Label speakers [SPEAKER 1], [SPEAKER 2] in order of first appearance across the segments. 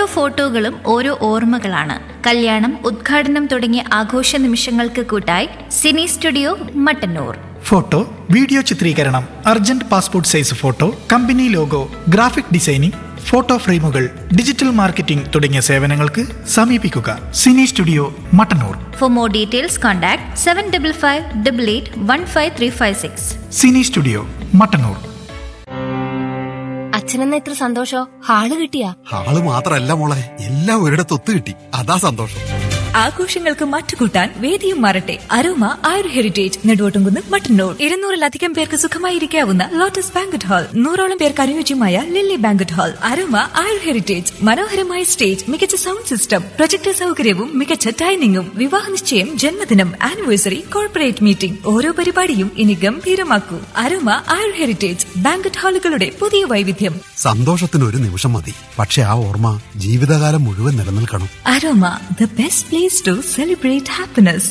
[SPEAKER 1] ഫോട്ടോകളും ഓരോ ഓർമ്മകളാണ് കല്യാണം ഉദ്ഘാടനം തുടങ്ങിയ ആഘോഷ നിമിഷങ്ങൾക്ക് കൂട്ടായി cine studio Mattannur
[SPEAKER 2] photo video ചിത്രീകരണം urgent passport size photo company logo graphic designing photo ഫ്രെയിമുകൾ ഡിജിറ്റൽ മാർക്കറ്റിംഗ് തുടങ്ങിയ സേവനങ്ങൾക്ക് സമീപിക്കുക cine studio Mattannur
[SPEAKER 1] for more details contact seven double five double eight one five three five six
[SPEAKER 2] cine studio Mattannur
[SPEAKER 3] അച്ഛനെന്ന ഇത്ര സന്തോഷോ hall കിട്ടിയാ
[SPEAKER 4] ആള് മാത്രല്ല മോളെ എല്ലാം ഒരിടത്ത് ഒത്തു കിട്ടി അതാ സന്തോഷം
[SPEAKER 5] ആഘോഷങ്ങൾക്ക് മറ്റുകൂട്ടാൻ വേദിയും മാറട്ടെ അരോമ ആയുർ ഹെറിറ്റേജ് നെടുവോട്ടുംകുന്ന് മട്ടന്നൂർ ഇരുന്നൂറിലധികം പേർക്ക് സുഖമായിരിക്കാവുന്ന ലോട്ടസ് ബാങ്കറ്റ് ഹാൾ നൂറോളം പേർക്ക് അനുയോജ്യമായ Lily banquet hall Aroma Ayur Heritage മനോഹരമായ സ്റ്റേജ് മികച്ച സൗണ്ട് സിസ്റ്റം പ്രൊജക്ടർ സൗകര്യവും മികച്ച ഡൈനിങ്ങും വിവാഹ നിശ്ചയം ജന്മദിനം ആനിവേഴ്സറി കോർപ്പറേറ്റ് മീറ്റിംഗ് ഓരോ പരിപാടിയും ഇനി ഗംഭീരമാക്കൂ അരോമ ആയുർ ഹെറിറ്റേജ് ബാങ്കറ്റ് ഹാളുകളുടെ പുതിയ വൈവിധ്യം
[SPEAKER 4] സന്തോഷത്തിന് ഒരു നിമിഷം മതി പക്ഷെ ആ ഓർമ്മ ജീവിതകാലം മുഴുവൻ നിലനിൽക്കണം
[SPEAKER 5] Aroma the best place to celebrate happiness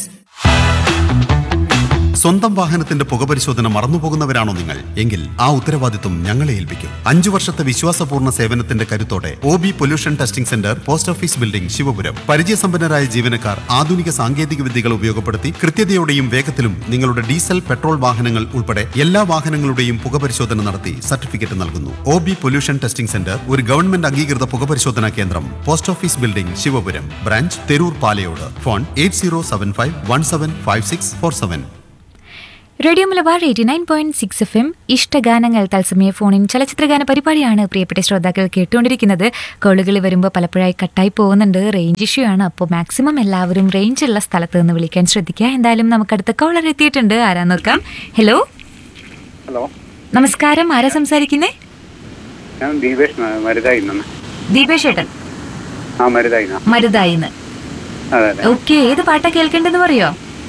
[SPEAKER 4] സ്വന്തം വാഹനത്തിന്റെ പുകപരിശോധന മറന്നുപോകുന്നവരാണോ നിങ്ങൾ എങ്കിൽ ആ ഉത്തരവാദിത്വം ഞങ്ങളെ ഏൽപ്പിക്കും അഞ്ചു വർഷത്തെ വിശ്വാസപൂർണ്ണ സേവനത്തിന്റെ കരുത്തോടെ O B pollution testing centre post office building Sivapuram പരിചയസമ്പന്നരായ ജീവനക്കാർ ആധുനിക സാങ്കേതിക വിദ്യകൾ ഉപയോഗപ്പെടുത്തി കൃത്യതയോടെയും വേഗത്തിലും നിങ്ങളുടെ ഡീസൽ പെട്രോൾ വാഹനങ്ങൾ ഉൾപ്പെടെ എല്ലാ വാഹനങ്ങളുടെയും പുകപരിശോധന നടത്തി സർട്ടിഫിക്കറ്റ് നൽകുന്നു O B pollution testing centre ഒരു ഗവൺമെന്റ് അംഗീകൃത പുകപരിശോധനാ കേന്ദ്രം post office building Sivapuram branch Theroor Palayode phone eight zero seven five one seven five six four seven
[SPEAKER 6] radio Malabar eighty nine point six F M ഇഷ്ടഗാനങ്ങൾ തത്സമയ ഫോണിൻ ചലച്ചിത്രഗാന പരിപാടിയാണ് പ്രിയപ്പെട്ട ശ്രോതാക്കൾ കേട്ടുകൊണ്ടിരിക്കുന്നത് കോളുകൾ വരുമ്പോൾ പലപ്പോഴായി കട്ടായി പോകുന്നുണ്ട് റേഞ്ച് ഇഷ്യൂ ആണ് അപ്പോൾ മാക്സിമം എല്ലാവരും റേഞ്ച് ഉള്ള സ്ഥലത്ത് നിന്ന് വിളിക്കാൻ ശ്രദ്ധിക്കുക എന്തായാലും നമുക്ക് അടുത്ത കോളർ എത്തിയിട്ടുണ്ട് ആരാ നോക്കാം ഹലോ
[SPEAKER 7] ഹലോ
[SPEAKER 6] നമസ്കാരം ആരാ സംസാരിക്കുന്നേ
[SPEAKER 7] ഞാൻ ദീപേഷ് മരുതായി നിന്ന്
[SPEAKER 6] ദീപേഷ് ഏട്ടൻ
[SPEAKER 7] ആ മരുതായി
[SPEAKER 6] മരുതായിന്ന്
[SPEAKER 7] അതെ അതെ
[SPEAKER 6] ഓക്കെ ഏത് പാട്ടാ കേൾക്കേണ്ടതെന്ന് പറയോ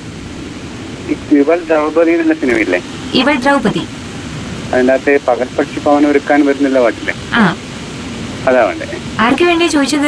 [SPEAKER 7] ഈ ഇവൾ ദ്രൗപദി എന്നുള്ള സിനിമയില്ലേ
[SPEAKER 6] ഇവൾ ദ്രൗപദി
[SPEAKER 7] അതിൻ്റെ അകത്ത് പകൽപക്ഷി പവൻ ഒരുക്കാൻ വരുന്നില്ല പാട്ടില്ലേ
[SPEAKER 6] ആ
[SPEAKER 7] അതാ വേണ്ടേ
[SPEAKER 6] ആർക്ക് വേണ്ടിയാ ചോദിച്ചത്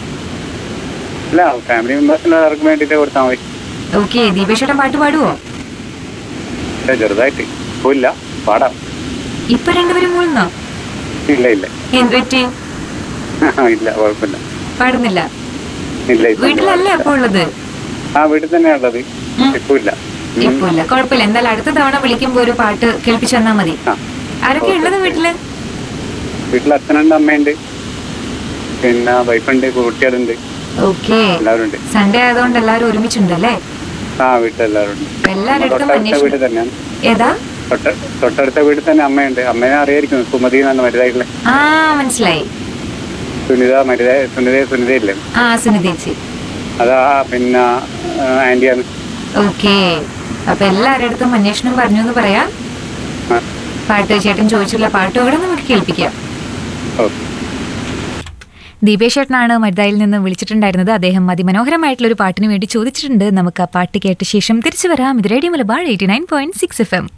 [SPEAKER 7] അല്ല ഫാമിലി മെമ്പേഴ്സിന് അവർക്ക് വേണ്ടിയിട്ട് കൊടുത്താൽ മതി
[SPEAKER 6] ഓക്കെ ദീപേഷ് ഏട്ടൻ പാട്ട് പാടുവോ
[SPEAKER 7] പക്ഷേ ചെറുതായിട്ട് ഇപ്പൊ ഇല്ല പാടാം
[SPEAKER 6] ഇപ്പൊ രണ്ടുപേരും മൂന്നോ
[SPEAKER 7] ഇല്ല ഇല്ല
[SPEAKER 6] എന്ത് പറ്റി
[SPEAKER 7] ഇല്ല കുഴപ്പമില്ല
[SPEAKER 6] പാടുന്നില്ല
[SPEAKER 7] ഇല്ല ഇപ്പൊ
[SPEAKER 6] വീട്ടിലല്ലേ അപ്പൊ ഉള്ളത്
[SPEAKER 7] ആ വീട്ടിൽ തന്നെയാണുള്ളത് ഇപ്പൊ ഇല്ല ഉം.
[SPEAKER 6] ഇപ്പൊ ഇല്ല കുഴപ്പമില്ല എന്തായാലും അടുത്ത തവണ വിളിക്കുമ്പോ ഒരു പാട്ട് കേൾപ്പിച്ചു തന്നാ മതി
[SPEAKER 7] ആ.
[SPEAKER 6] ആരൊക്കെ ഉള്ളത് വീട്ടില്
[SPEAKER 7] വീട്ടിൽ അച്ഛനുണ്ട് അമ്മയുണ്ട് പിന്നെ വൈഫുണ്ട് കുട്ടികളുണ്ട്
[SPEAKER 6] ഓക്കെ
[SPEAKER 7] എല്ലാവരും ഉണ്ട്
[SPEAKER 6] സൺഡേ ആയതുകൊണ്ട് എല്ലാവരും ഒരുമിച്ചുണ്ടല്ലേ
[SPEAKER 7] ആ വീട്ടിലെല്ലാവരും ഉണ്ട്
[SPEAKER 6] അപ്പൊ എല്ലാവരുടെ അടുത്തും
[SPEAKER 7] തൊട്ടടുത്ത
[SPEAKER 6] അന്വേഷണം
[SPEAKER 7] വീട്ടിൽ തന്നെയാണ്
[SPEAKER 6] ഏതാ
[SPEAKER 7] തൊട്ട തൊട്ടടുത്ത വീട്ടിൽ തന്നെ അമ്മയുണ്ട് അമ്മേനെ അറിയായിരിക്കും സുമതി എന്നാണ് മരുതായിട്ടുള്ള
[SPEAKER 6] ആ മനസ്സിലായി
[SPEAKER 7] സുനിത മരുത സുനിത സുനിതയില്ലേ
[SPEAKER 6] ആ സുനിതേച്ചി
[SPEAKER 7] അതാ പിന്നെ ആന്റിയാണ്
[SPEAKER 6] ഓക്കെ അപ്പൊ എല്ലാവരുടെ അടുത്തും അന്വേഷണം പറഞ്ഞു എന്ന് പറയാം
[SPEAKER 7] ആ,
[SPEAKER 6] പാട്ട് ചേട്ടൻ ചോദിച്ചില്ല പാട്ട് കൂടെ നമുക്ക് കേൾപ്പിക്കാം
[SPEAKER 7] ഓക്കെ
[SPEAKER 6] ദീപേഷ് ചേട്ടനാണ് മരുതായിൽ നിന്ന് വിളിച്ചിട്ടുണ്ടായിരുന്നത് അദ്ദേഹം അതിമനോഹരമായിട്ടുള്ള ഒരു പാട്ടിന് വേണ്ടി ചോദിച്ചിട്ടുണ്ട് നമുക്ക് ആ പാട്ട് കേട്ട ശേഷം തിരിച്ചു വരാം ഇത് radio Malabar eighty nine point six F M